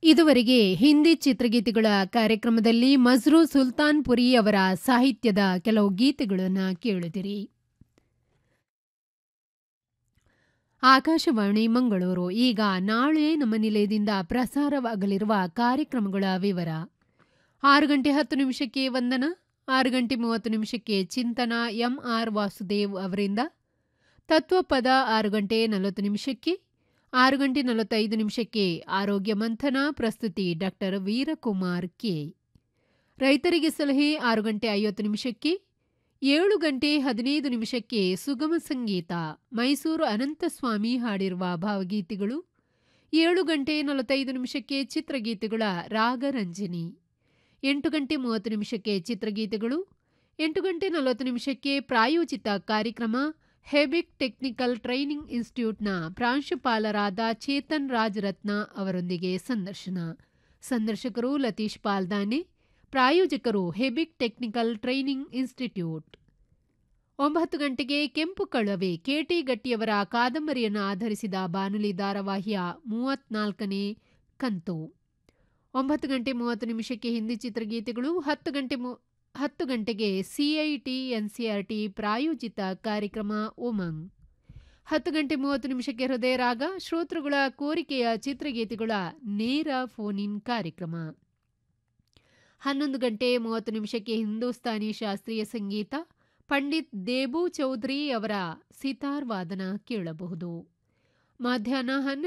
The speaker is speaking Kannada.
ಇದುವರೆಗೆ ಹಿಂದಿ ಚಿತ್ರಗೀತೆಗಳ ಕಾರ್ಯಕ್ರಮದಲ್ಲಿ ಮಜ್ರೂ ಸುಲ್ತಾನ್ಪುರಿ ಅವರ ಸಾಹಿತ್ಯದ ಕೆಲವು ಗೀತೆಗಳನ್ನು ಕೇಳಿದಿರಿ ಆಕಾಶವಾಣಿ ಮಂಗಳೂರು ಈಗ ನಾಳೆ ನಮ್ಮ ನಿಲಯದಿಂದ ಪ್ರಸಾರವಾಗಲಿರುವ ಕಾರ್ಯಕ್ರಮಗಳ ವಿವರ ಆರು ಗಂಟೆ ಹತ್ತು ನಿಮಿಷಕ್ಕೆ ವಂದನ ಆರು ಗಂಟೆ ಮೂವತ್ತು ನಿಮಿಷಕ್ಕೆ ಚಿಂತನ ಎಂಆರ್ ವಾಸುದೇವ್ ಅವರಿಂದ ತತ್ವಪದ ಆರು ಗಂಟೆ ನಲವತ್ತು ನಿಮಿಷಕ್ಕೆ ಆರು ಗಂಟೆ ನಲವತ್ತೈದು ನಿಮಿಷಕ್ಕೆ ಆರೋಗ್ಯ ಮಂಥನ ಪ್ರಸ್ತುತಿ ಡಾಕ್ಟರ್ ವೀರಕುಮಾರ್ ಕೆ ರೈತರಿಗೆ ಸಲಹೆ ಆರು ಗಂಟೆ ಐವತ್ತು ನಿಮಿಷಕ್ಕೆ ಏಳು ಗಂಟೆ ಹದಿನೈದು ನಿಮಿಷಕ್ಕೆ ಸುಗಮ ಸಂಗೀತ ಮೈಸೂರು ಅನಂತಸ್ವಾಮಿ ಹಾಡಿರುವ ಭಾವಗೀತೆಗಳು ಏಳು ಗಂಟೆ ನಲವತ್ತೈದು ನಿಮಿಷಕ್ಕೆ ಚಿತ್ರಗೀತೆಗಳ ರಾಗರಂಜನಿ ಎಂಟು ಗಂಟೆ ಮೂವತ್ತು ನಿಮಿಷಕ್ಕೆ ಚಿತ್ರಗೀತೆಗಳು ಎಂಟು ಗಂಟೆ ನಲವತ್ತು ನಿಮಿಷಕ್ಕೆ ಪ್ರಾಯೋಜಿತ ಕಾರ್ಯಕ್ರಮ ಹೆಬಿಕ್ ಟೆಕ್ನಿಕಲ್ ಟ್ರೈನಿಂಗ್ ಇನ್ಸ್ಟಿಟ್ಯೂಟ್ನ ಪ್ರಾಂಶುಪಾಲರಾದ ಚೇತನ್ ರಾಜ್ ರತ್ನ ಅವರೊಂದಿಗೆ ಸಂದರ್ಶನ ಸಂದರ್ಶಕರು ಲತೀಶ್ ಪಾಲ್ದಾನೆ ಪ್ರಾಯೋಜಕರು ಹೆಬಿಕ್ ಟೆಕ್ನಿಕಲ್ ಟ್ರೈನಿಂಗ್ ಇನ್ಸ್ಟಿಟ್ಯೂಟ್ ಒಂಬತ್ತು ಗಂಟೆಗೆ ಕೆಂಪು ಕಳವೆ ಕೆಟಿ ಗಟ್ಟಿಯವರ ಕಾದಂಬರಿಯನ್ನು ಆಧರಿಸಿದ ಬಾನುಲಿ ಧಾರಾವಾಹಿಯ ಮೂವತ್ನಾಲ್ಕನೇ ಕಂತು ಒಂಬತ್ತು ಗಂಟೆ ಮೂವತ್ತು ನಿಮಿಷಕ್ಕೆ ಹಿಂದಿ ಚಿತ್ರಗೀತೆಗಳು ಹತ್ತು ಗಂಟೆ ಹತ್ತು ಗಂಟೆಗೆ ಸಿಐಟಿ ಎನ್ಸಿಆರ್ಟಿ ಪ್ರಾಯೋಜಿತ ಕಾರ್ಯಕ್ರಮ ಉಮಂಗ್ ಹತ್ತು ಗಂಟೆ ಮೂವತ್ತು ನಿಮಿಷಕ್ಕೆ ಹೃದಯ ರಾಗ ಶ್ರೋತೃಗಳ ಕೋರಿಕೆಯ ಚಿತ್ರಗೀತೆಗಳ ನೇರ ಫೋನ್ ಇನ್ ಕಾರ್ಯಕ್ರಮ ಹನ್ನೊಂದು ಗಂಟೆ ಮೂವತ್ತು ನಿಮಿಷಕ್ಕೆ ಹಿಂದೂಸ್ತಾನಿ ಶಾಸ್ತ್ರೀಯ ಸಂಗೀತ ಪಂಡಿತ್ ದೇಬು ಚೌಧರಿ ಅವರ ಸಿತಾರ್ ವಾದನ ಕೇಳಬಹುದು ಮಧ್ಯಾಹ್ನ ಹನ್ನೆರಡು